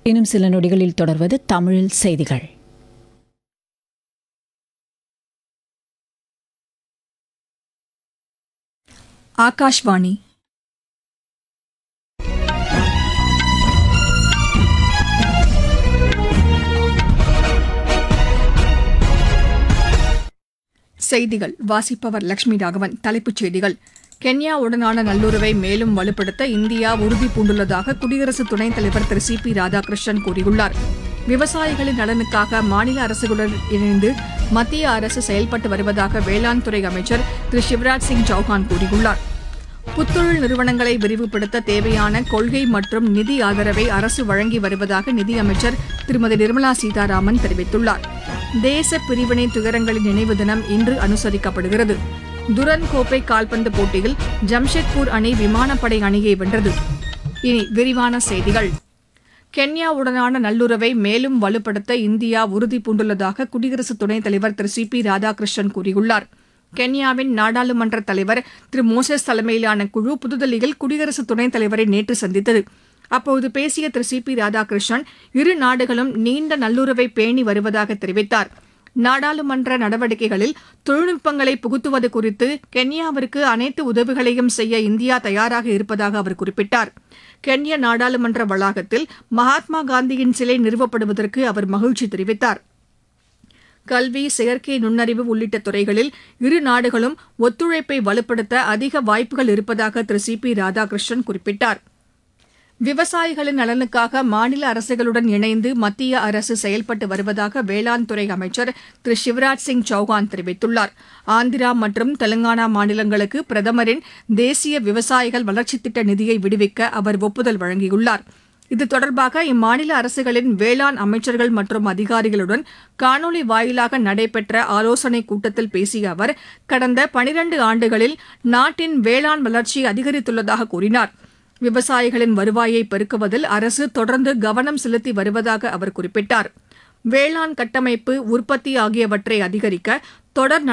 இன்னும் சில நொடிகளில் தொடர்வது தமிழில் செய்திகள் ஆகாஷ்வாணி செய்திகள் வாசிப்பவர் லட்சுமி ராகவன் தலைப்புச் செய்திகள் கென்யாவுடனான நல்லுறவை மேலும் வலுப்படுத்த இந்தியா உறுதி பூண்டுள்ளதாக குடியரசு துணைத் தலைவர் திரு சி பி ராதாகிருஷ்ணன் கூறியுள்ளார் விவசாயிகளின் நலனுக்காக மாநில அரசுகளுடன் இணைந்து மத்திய அரசு செயல்பட்டு வருவதாக வேளாண் துறை அமைச்சர் திரு சிவராஜ் சிங் சௌஹான் கூறியுள்ளார் புத்தொழில் நிறுவனங்களை விரிவுபடுத்த தேவையான கொள்கை மற்றும் நிதி ஆதரவை அரசு வழங்கி வருவதாக நிதியமைச்சர் திருமதி நிர்மலா சீதாராமன் தெரிவித்துள்ளார் தேச பிரிவினை துயரங்களின் நினைவு தினம் இன்று அனுசரிக்கப்படுகிறது துரன் கோப்பை கால்பந்து போட்டியில் ஜம்ஷெட்பூர் அணி விமானப்படை அணியை வென்றது இனி விரிவான செய்திகள் கென்யாவுடனான நல்லுறவை மேலும் வலுப்படுத்த இந்தியா உறுதி பூண்டுள்ளதாக குடியரசு துணைத் தலைவர் திரு சி பி ராதாகிருஷ்ணன் கூறியுள்ளார் கென்யாவின் நாடாளுமன்ற தலைவர் திரு மோசஸ் தலைமையிலான குழு புதுதில்லியில் குடியரசு துணைத் தலைவரை நேற்று சந்தித்தது அப்போது பேசிய திரு சி பி ராதாகிருஷ்ணன் இரு நாடுகளும் நீண்ட நல்லுறவை பேணி வருவதாக தெரிவித்தார் நாடாளுமன்ற நடவடிக்கைகளில் தொழில்நுட்பங்களை புகுத்துவது குறித்து கென்யாவிற்கு அனைத்து உதவிகளையும் செய்ய இந்தியா தயாராக இருப்பதாக அவர் குறிப்பிட்டார் கென்யா நாடாளுமன்ற வளாகத்தில் மகாத்மா காந்தியின் சிலை நிறுவப்படுவதற்கு அவர் மகிழ்ச்சி தெரிவித்தார் கல்வி செயற்கை நுண்ணறிவு உள்ளிட்ட துறைகளில் இரு நாடுகளும் ஒத்துழைப்பை வலுப்படுத்த அதிக வாய்ப்புகள் இருப்பதாக திரு சி பி ராதாகிருஷ்ணன் குறிப்பிட்டார் விவசாயிகளின் நலனுக்காக மாநில அரசுகளுடன் இணைந்து மத்திய அரசு செயல்பட்டு வருவதாக வேளாண் துறை அமைச்சர் திரு சிவராஜ் சிங் சௌஹான் தெரிவித்துள்ளார் ஆந்திரா மற்றும் தெலங்கானா மாநிலங்களுக்கு பிரதமரின் தேசிய விவசாயிகள் வளர்ச்சித் திட்ட நிதியை விடுவிக்க அவர் ஒப்புதல் வழங்கியுள்ளார் இது தொடர்பாக இம்மாநில அரசுகளின் வேளாண் அமைச்சர்கள் மற்றும் அதிகாரிகளுடன் காணொலி வாயிலாக நடைபெற்ற ஆலோசனைக் கூட்டத்தில் பேசிய அவர் கடந்த பனிரண்டு ஆண்டுகளில் நாட்டின் வேளாண் வளர்ச்சி அதிகரித்துள்ளதாக கூறினார் விவசாயிகளின் வருவாயை பெருக்குவதில் அரசு தொடர்ந்து கவனம் செலுத்தி வருவதாக அவர் குறிப்பிட்டார் வேளாண் கட்டமைப்பு உற்பத்தி ஆகியவற்றை அதிகரிக்க தொடர்